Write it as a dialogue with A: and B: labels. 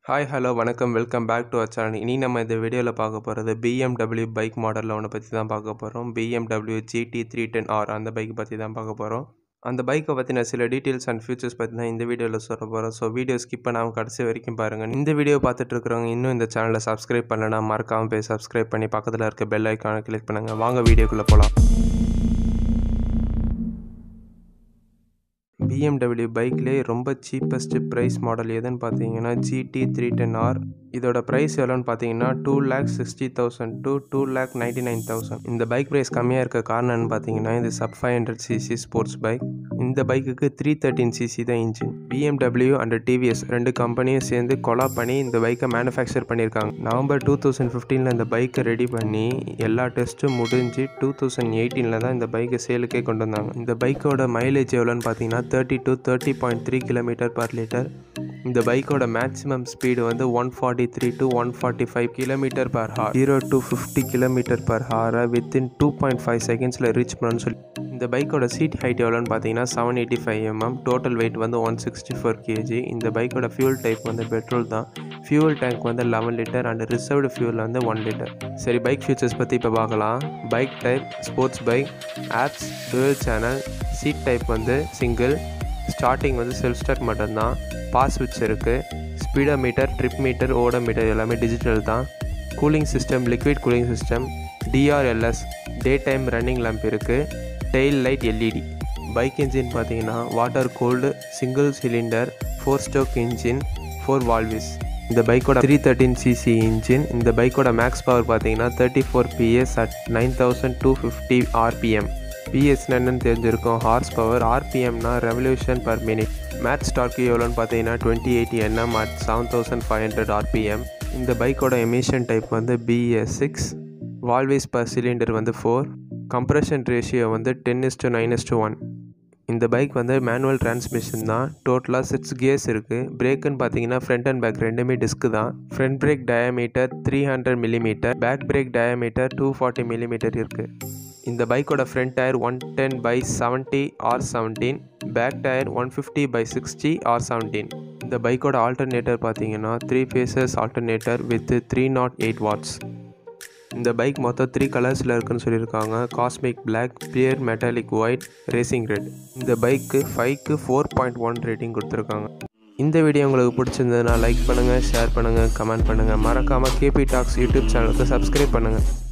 A: hi hello வணக்கம் welcome back to our channel இனி நம்ம இந்த வீடியோவில் பார்க்க போகிறது பிஎம்டபிள்யூ பைக் மாடலில் ஒன்று பற்றி தான் பார்க்க போகிறோம் BMW GT three ten R அந்த பைக் பற்றி தான் பார்க்க போகிறோம் அந்த பைக்கை பற்றின சில டீட்டெயில்ஸ் அண்ட் ஃபியூச்சர்ஸ் பற்றி தான் இந்த வீடியோவில் சொல்ல போகிறோம் ஸோ வீடியோ ஸ்கிப் பண்ணாமல் கடைசி வரைக்கும் பாருங்கள் இந்த வீடியோ பார்த்துட்டு இருக்கிறவங்க இன்னும் இந்த சேனலை சப்ஸ்கிரைப் பண்ணலனா மறக்காமல் போய் சப்ஸ்கிரைப் பண்ணி பக்கத்தில் இருக்க பெல் ஐக்கானை கிளிக் பண்ணுங்கள் வாங்க வீடியோக்குள்ளே போகலாம் பிஎம்டபிள்யூ பைக்லேயே ரொம்ப சீப்பஸ்ட் ப்ரைஸ் மாடல் எதுன்னு பார்த்தீங்கன்னா ஜிடி த்ரீ டென் ஆர் இதோட ப்ரைஸ் எவ்வளோன்னு பார்த்தீங்கன்னா two lakh sixty thousand to two lakh ninety nine thousand இந்த பைக் ப்ரைஸ் கம்மியாக இருக்க காரணம்னு பார்த்தீங்கன்னா இது sub five hundred CC sports bike இந்த பைக்குக்கு த்ரீ தேர்ட்டின் சிசி தான் இன்ஜின் பிஎம்டபிள்யூ அண்ட் டிவிஎஸ் ரெண்டு கம்பெனியும் சேர்ந்து கொலா பண்ணி இந்த பைக்கை மேனுஃபேக்சர் பண்ணியிருக்காங்க நவம்பர் டூ தௌசண்ட் ஃபிஃப்டீனில் இந்த பைக்கை ரெடி பண்ணி எல்லா டெஸ்ட்டும் முடிஞ்சு டூ தௌசண்ட் எயிட்டீனில் தான் இந்த பைக்கை சேலுக்கே கொண்டு வந்தாங்க இந்த பைக்கோட மைலேஜ் எவ்வளோன்னு பார்த்தீங்கன்னா thirty to thirty point three kilometre per litre இந்த பைக்கோட மேக்ஸிமம் ஸ்பீடு வந்து one forty three to one forty five kilometre per hour zero to fifty kilometre per ஹாரை வித்தின் டூ பாயிண்ட் ஃபைவ் செகண்ட்ஸில் ரீச் பண்ணணும்னு சொல்லி இந்த பைக்கோட சீட் ஹைட் எவ்வளோன்னு பார்த்தீங்கன்னா seven eighty five MM total weight வந்து ஒன் சிக்ஸ்டி ஃபோர் கேஜி இந்த பைக்கோட ஃபியூல் டைப் வந்து பெட்ரோல் தான் ஃபியூல் டேங்க் வந்து eleven litre and reserved fuel வந்து ஒன் லிட்டர் சரி பைக் ஃபீச்சர்ஸ் பற்றி இப்போ பார்க்கலாம் bike type sports bike ABS dual channel seat type வந்து சிங்கிள் ஸ்டார்டிங் வந்து செல்ஃப் ஸ்டார்ட் மட்டும்தான் பாஸ் சுவிட்ச் இருக்குது speedometer trip meter odometer எல்லாமே டிஜிட்டல் தான் cooling system liquid cooling system DRLs day time running lamp இருக்குது tail light LED bike engine பார்த்தீங்கன்னா water cooled single cylinder four stroke engine four valves இந்த பைக்கோட three thirteen CC engine இந்த பைக்கோட max power பார்த்தீங்கன்னா thirty four PS at nine thousand two fifty RPM PS என்னன்னு தெரிஞ்சிருக்கும் horse power ஆர்பிஎம்னா revolution per minute மேட் ஸ்டார்க்கு எவ்வளோன்னு பார்த்தீங்கன்னா twenty eighty NM at seven thousand five hundred RPM இந்த பைக்கோட எமிஷன் டைப் வந்து BS six valves per cylinder வந்து ஃபோர் கம்ப்ரெஷன் ரேஷியோ வந்து ten is to nine is to one இந்த பைக் வந்து மேனுவல் டிரான்ஸ்மிஷன் தான் டோட்டலாக சிக்ஸ் கியர்ஸ் இருக்குது பிரேக்குன்னு பார்த்தீங்கன்னா ஃப்ரண்ட் அண்ட் பேக் ரெண்டுமே டிஸ்க் தான் front brake diameter three hundred millimetre back brake diameter two forty millimetre இருக்குது இந்த பைக்கோட front tyre one ten by seventy R seventeen back tyre one fifty by sixty R seventeen இந்த பைக்கோட alternator பார்த்தீங்கன்னா three phases alternator with three naught eight watts இந்த bike மொத்தம் three கலர்ஸில் இருக்குன்னு சொல்லியிருக்காங்க cosmic black pearl metallic white racing red இந்த பைக்கு ஃபைவ்க்கு ஃபோர் பாயிண்ட் ஒன் ரேட்டிங் கொடுத்துருக்காங்க இந்த வீடியோ உங்களுக்கு பிடிச்சிருந்ததுன்னா லைக் பண்ணுங்கள் ஷேர் பண்ணுங்கள் கமெண்ட் பண்ணுங்கள் மறக்காமல் கேபி டாக்ஸ் யூடியூப் சேனலுக்கு சப்ஸ்கிரைப் பண்ணுங்கள்